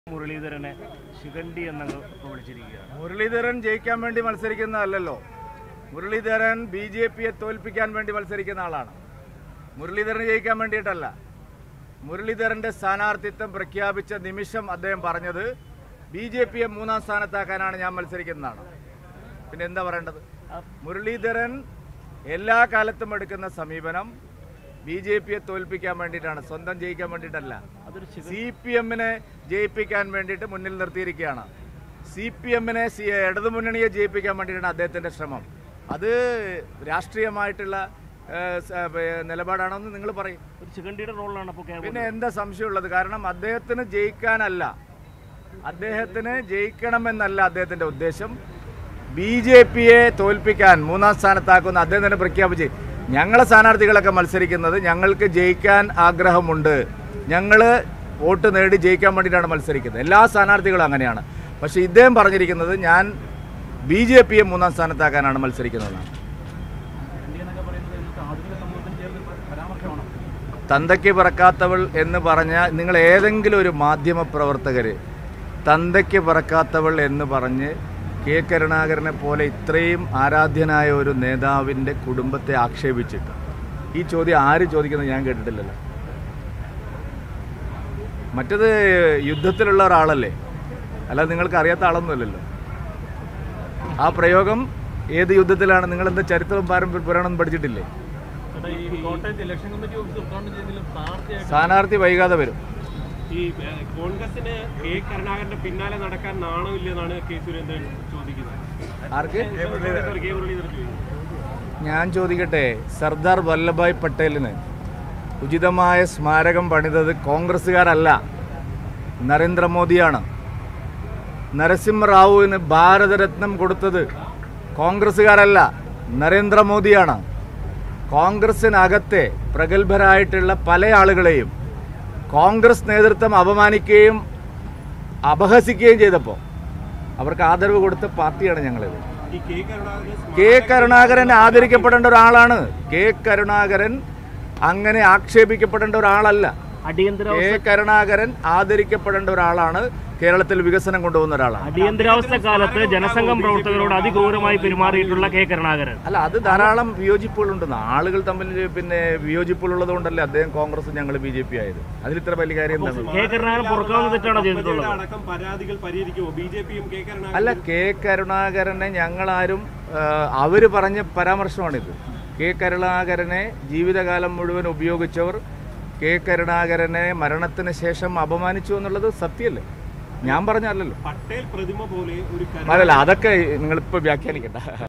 മുരളീധരനെ ശിഖണ്ഡി എന്നങ്ങ് ഇപ്പോൾ വിളിച്ചിരിക്കുകയാണ് മുരളീധരൻ ജയിക്കാൻ വേണ്ടി മത്സരിക്കുന്നതല്ലല്ലോ മുരളീധരൻ ബി ജെ പിയെ തോൽപ്പിക്കാൻ വേണ്ടി മത്സരിക്കുന്ന ആളാണ് മുരളീധരൻ ജയിക്കാൻ വേണ്ടിയിട്ടല്ല മുരളീധരന്റെ സ്ഥാനാർത്ഥിത്വം പ്രഖ്യാപിച്ച നിമിഷം അദ്ദേഹം പറഞ്ഞത് ബി ജെ പിയെ മൂന്നാം സ്ഥാനത്താക്കാനാണ് ഞാൻ മത്സരിക്കുന്നതാണ് പിന്നെ എന്താ പറയേണ്ടത് മുരളീധരൻ എല്ലാ കാലത്തും എടുക്കുന്ന സമീപനം ബി ജെ പിയെ തോൽപ്പിക്കാൻ വേണ്ടിയിട്ടാണ് സ്വന്തം ജയിക്കാൻ വേണ്ടിയിട്ടല്ല അതൊരു ശിഖ സി പി എമ്മിനെ ജയിപ്പിക്കാൻ വേണ്ടിയിട്ട് മുന്നിൽ നിർത്തിയിരിക്കുകയാണ് സി പി എമ്മിനെ സി ഇടതുമുന്നണിയെ ജയിപ്പിക്കാൻ വേണ്ടിയിട്ടാണ് അദ്ദേഹത്തിന്റെ ശ്രമം അത് രാഷ്ട്രീയമായിട്ടുള്ള ഏഹ്, സ- ഏഹ്, നിലപാടാണെന്ന് നിങ്ങൾ പറയും ഒരു ശിഖണ്ഡിയുടെ റോളിലാണ് അപ്പോൾ കേരളം പിന്നെ എന്താ സംശയമുള്ളത് കാരണം അദ്ദേഹത്തിന് ജയിക്കാനല്ല അദ്ദേഹത്തിന് ജയിക്കണമെന്നല്ല അദ്ദേഹത്തിന്റെ ഉദ്ദേശം ബി ജെ പിയെ തോൽപ്പിക്കാൻ മൂന്നാം സ്ഥാനത്താക്കുന്ന അദ്ദേഹം തന്നെ പ്രഖ്യാപിച്ച് ഞങ്ങളെ സ്ഥാനാർത്ഥികളൊക്കെ മത്സരിക്കുന്നത് ഞങ്ങൾക്ക് ജയിക്കാൻ ആഗ്രഹമുണ്ട് ഞങ്ങൾ വോട്ട് നേടി ജയിക്കാൻ വേണ്ടിയിട്ടാണ് മത്സരിക്കുന്നത് എല്ലാ സ്ഥാനാർത്ഥികളും അങ്ങനെയാണ് പക്ഷേ ഇദ്ദേഹം പറഞ്ഞിരിക്കുന്നത് ഞാൻ ബി ജെ പിയെ മൂന്നാം സ്ഥാനത്താക്കാനാണ് മത്സരിക്കുന്നതെന്നാണ് തന്തയ്ക്ക് പറക്കാത്തവൾ എന്ന് പറഞ്ഞ നിങ്ങൾ ഏതെങ്കിലും ഒരു മാധ്യമ പ്രവർത്തകർ തന്തയ്ക്ക് പറക്കാത്തവൾ എന്ന് പറഞ്ഞ് കെ കരുണാകരനെ പോലെ ഇത്രയും ആരാധ്യനായ ഒരു നേതാവിൻ്റെ കുടുംബത്തെ ആക്ഷേപിച്ചിട്ട് ഈ ചോദ്യം ആര് ചോദിക്കുന്നത് ഞാൻ കേട്ടിട്ടില്ലല്ലോ മറ്റത് യുദ്ധത്തിലുള്ള ഒരാളല്ലേ അല്ലാതെ നിങ്ങൾക്ക് അറിയാത്ത ആളൊന്നുമല്ലല്ലോ ആ പ്രയോഗം ഏത് യുദ്ധത്തിലാണ് നിങ്ങൾ എന്താ ചരിത്രവും പാരമ്പര്യ പുരാണം പഠിച്ചിട്ടില്ലേ കോട്ടയത്ത് ഇലക്ഷൻ കമ്മിറ്റി ഓഫീസ് ഉദ്ഘാടനം ചെയ്തെങ്കിലും സ്ഥാനാർത്ഥിയായിട്ട് സ്ഥാനാർത്ഥി വൈകാതെ വരും ഈ ഏഹ്, കോൺഗ്രസിന് കെ കരുണാകരന്റെ പിന്നാലെ നടക്കാൻ നാണമില്ലെന്നാണ് കെ സുരേന്ദ്രൻ ചോദിക്കുന്നത് ആർക്ക് സോറി, കെ മുരളീധരൻ ചോദിക്കുന്നത് ഞാൻ ചോദിക്കട്ടെ സർദാർ വല്ലഭായ് പട്ടേലിന് ഉചിതമായ സ്മാരകം പണിതത് കോൺഗ്രസ്സുകാരല്ല നരേന്ദ്രമോദിയാണ് നരസിംഹറാവുവിന് ഭാരതരത്നം കൊടുത്തത് കോൺഗ്രസ്സുകാരല്ല നരേന്ദ്രമോദിയാണ് കോൺഗ്രസിനകത്തെ പ്രഗത്ഭരായിട്ടുള്ള പല ആളുകളെയും കോൺഗ്രസ് നേതൃത്വം അപമാനിക്കുകയും അപഹസിക്കുകയും ചെയ്തപ്പോൾ അവർക്ക് ആദരവ് കൊടുത്ത പാർട്ടിയാണ് ഞങ്ങളിത് ഈ കെ കരുണാകരൻ കെ കരുണാകരൻ ആദരിക്കപ്പെടേണ്ട ഒരാളാണ് കെ കരുണാകരൻ അങ്ങനെ ആക്ഷേപിക്കപ്പെടേണ്ട ഒരാളല്ല അടിയന്തര കെ കരുണാകരൻ ആദരിക്കപ്പെടേണ്ട ഒരാളാണ് കേരളത്തിൽ വികസനം കൊണ്ടുപോകുന്ന ഒരാളാണ് അടിയന്തരാവസ്ഥ കാലത്ത് ജനസംഘം പ്രവർത്തകരോട് അതിക്രൂരമായി പെരുമാറിയിട്ടുള്ള കെ കരുണാകരൻ അല്ല അത് ധാരാളം വിയോജിപ്പുകളുണ്ട് ആളുകൾ തമ്മിൽ പിന്നെ വിയോജിപ്പുകളുള്ളത് കൊണ്ടല്ലേ അദ്ദേഹം കോൺഗ്രസ് ഞങ്ങൾ ബി ജെ പി ആയത് അതിൽ ഇത്ര വലിയ കാര്യം എന്താണ് കെ കരുണാകരൻ പുറക്കാവുന്ന തെറ്റാണോ ചെയ്തിട്ടുള്ളത് അടക്കം പരാതികൾ പരിഹരിക്കുമോ ബി ജെ പിയും കെ കരുണാകരൻ അല്ല കെ കരുണാകരനെ ഞങ്ങളാരും അവർ പറഞ്ഞ പരാമർശമാണിത് കെ കരുണാകരനെ ജീവിതകാലം മുഴുവൻ ഉപയോഗിച്ചവർ കെ കരുണാകരനെ മരണത്തിന് ശേഷം അപമാനിച്ചു എന്നുള്ളത് സത്യമല്ലേ ഞാൻ പറഞ്ഞല്ലോ പട്ടേൽ പ്രതിമ പോലെ ഒരു കരുണ അല്ലല്ല അതൊക്കെ നിങ്ങളിപ്പോൾ വ്യാഖ്യാനിക്കണ്ട